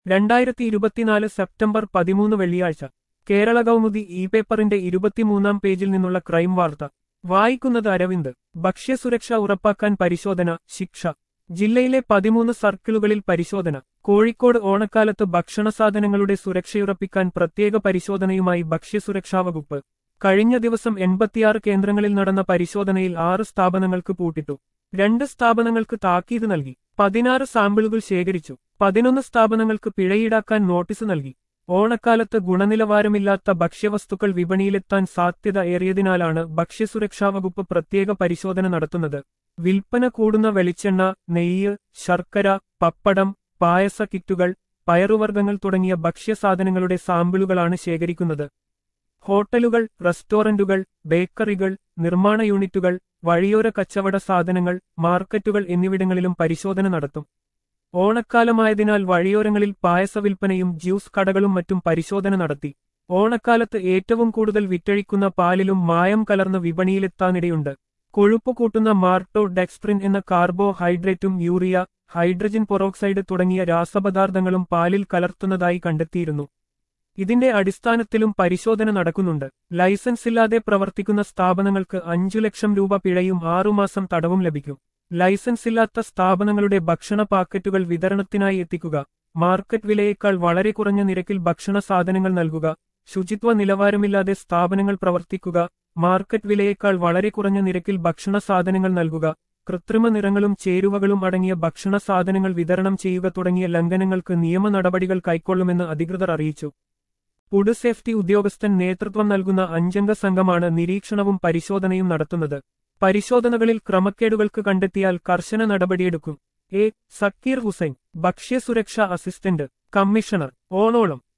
രണ്ടായിരത്തി ഇരുപത്തിനാല് സെപ്റ്റംബർ പതിമൂന്ന് വെള്ളിയാഴ്ച കേരള കൗമുദി ഇ പേപ്പറിന്റെ ഇരുപത്തിമൂന്നാം പേജിൽ നിന്നുള്ള ക്രൈം വാർത്ത വായിക്കുന്നത് അരവിന്ദ് ഭക്ഷ്യസുരക്ഷ ഉറപ്പാക്കാൻ പരിശോധന ശിക്ഷ ജില്ലയിലെ പതിമൂന്ന് സർക്കിളുകളിൽ പരിശോധന കോഴിക്കോട് ഓണക്കാലത്ത് ഭക്ഷണസാധനങ്ങളുടെ സുരക്ഷയുറപ്പിക്കാൻ പ്രത്യേക പരിശോധനയുമായി ഭക്ഷ്യസുരക്ഷാ വകുപ്പ് കഴിഞ്ഞ ദിവസം എൺപത്തിയാറ് കേന്ദ്രങ്ങളിൽ നടന്ന പരിശോധനയിൽ ആറ് സ്ഥാപനങ്ങൾക്ക് പൂട്ടിട്ടു രണ്ട് സ്ഥാപനങ്ങൾക്ക് താക്കീത് നൽകി പതിനാറ് സാമ്പിളുകൾ ശേഖരിച്ചു പതിനൊന്ന് സ്ഥാപനങ്ങൾക്ക് പിഴയീടാക്കാൻ നോട്ടീസ് നൽകി ഓണക്കാലത്ത് ഗുണനിലവാരമില്ലാത്ത ഭക്ഷ്യവസ്തുക്കൾ വിപണിയിലെത്താൻ സാധ്യത ഏറിയതിനാലാണ് ഭക്ഷ്യസുരക്ഷാ വകുപ്പ് പ്രത്യേക പരിശോധന നടത്തുന്നത് വിൽപ്പന കൂടുന്ന വെളിച്ചെണ്ണ നെയ്യ് ശർക്കര പപ്പടം പായസ കിറ്റുകൾ പയറുവർഗ്ഗങ്ങൾ തുടങ്ങിയ ഭക്ഷ്യസാധനങ്ങളുടെ സാമ്പിളുകളാണ് ശേഖരിക്കുന്നത് ഹോട്ടലുകൾ റെസ്റ്റോറന്റുകൾ ബേക്കറികൾ നിർമ്മാണ യൂണിറ്റുകൾ വഴിയോര കച്ചവട സാധനങ്ങൾ മാർക്കറ്റുകൾ എന്നിവിടങ്ങളിലും പരിശോധന നടത്തും ഓണക്കാലമായതിനാൽ വഴിയോരങ്ങളിൽ പായസ വിൽപ്പനയും ജ്യൂസ് കടകളും മറ്റും പരിശോധന നടത്തി ഓണക്കാലത്ത് ഏറ്റവും കൂടുതൽ വിറ്റഴിക്കുന്ന പാലിലും മായം കലർന്ന് വിപണിയിലെത്താനിടയുണ്ട് കൊഴുപ്പ് കൂട്ടുന്ന മാർട്ടോ ഡെക്സ്പ്രിൻ എന്ന കാർബോഹൈഡ്രേറ്റും യൂറിയ ഹൈഡ്രജൻ പെറോക്സൈഡ് തുടങ്ങിയ രാസപദാർത്ഥങ്ങളും പാലിൽ കലർത്തുന്നതായി കണ്ടെത്തിയിരുന്നു ഇതിന്റെ അടിസ്ഥാനത്തിലും പരിശോധന നടക്കുന്നുണ്ട് ലൈസൻസ് ഇല്ലാതെ പ്രവർത്തിക്കുന്ന സ്ഥാപനങ്ങൾക്ക് അഞ്ചു ലക്ഷം രൂപ പിഴയും ആറുമാസം തടവും ലഭിക്കും ലൈസൻസ് ഇല്ലാത്ത സ്ഥാപനങ്ങളുടെ ഭക്ഷണ പാക്കറ്റുകൾ വിതരണത്തിനായി എത്തിക്കുക മാർക്കറ്റ് വിലയേക്കാൾ വളരെ കുറഞ്ഞ നിരക്കിൽ ഭക്ഷണ സാധനങ്ങൾ നൽകുക ശുചിത്വ നിലവാരമില്ലാതെ സ്ഥാപനങ്ങൾ പ്രവർത്തിക്കുക മാർക്കറ്റ് വിലയേക്കാൾ വളരെ കുറഞ്ഞ നിരക്കിൽ ഭക്ഷണ സാധനങ്ങൾ നൽകുക കൃത്രിമ നിറങ്ങളും ചേരുവകളും അടങ്ങിയ ഭക്ഷണ സാധനങ്ങൾ വിതരണം ചെയ്യുക തുടങ്ങിയ ലംഘനങ്ങൾക്ക് നിയമ നടപടികൾ കൈക്കൊള്ളുമെന്ന് അധികൃതർ അറിയിച്ചു ഫുഡ് സേഫ്റ്റി ഉദ്യോഗസ്ഥൻ നേതൃത്വം നൽകുന്ന അഞ്ചംഗ സംഘമാണ് നിരീക്ഷണവും പരിശോധനയും നടത്തുന്നത് പരിശോധനകളിൽ ക്രമക്കേടുകൾക്ക് കണ്ടെത്തിയാൽ കർശന നടപടിയെടുക്കും എ സക്കീർ ഹുസൈൻ ഭക്ഷ്യസുരക്ഷാ അസിസ്റ്റന്റ് കമ്മീഷണർ ഓണോളം